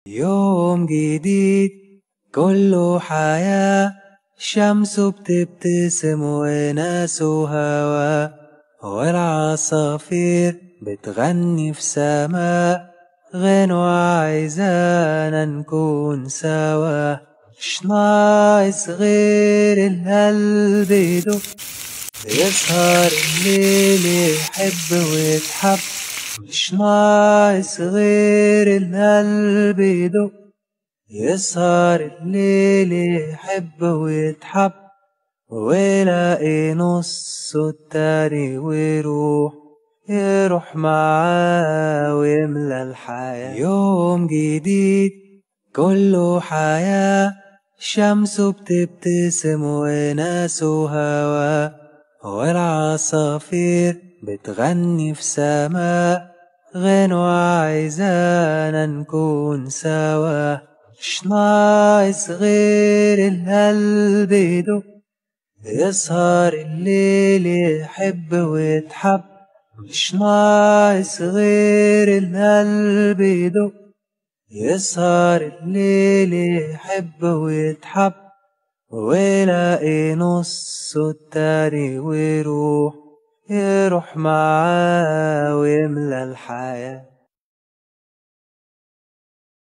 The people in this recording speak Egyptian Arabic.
يوم جديد كله حياة شمس بتبتسم وناس وهوا والعصافير بتغني في سماء غنوة عايزانا نكون سوا مش ناقص غير القلب يدق يسهر الليل يحب ويتحب مش ناقص غير القلب يدق يسهر الليل يحب ويتحب ويلاقي نصه التاني ويروح يروح معاه ويملى الحياة يوم جديد كله حياة شمس بتبتسم وناس وهوا والعصافير بتغني في سماء غنوة عايزانا نكون سوا مش ناقص غير القلب يدق يسهر الليل يحب ويتحب مش ناقص غير القلب يدق يسهر الليل يحب ويتحب ويلاقي نصه التاني ويروح يروح معاه ويملى الحياة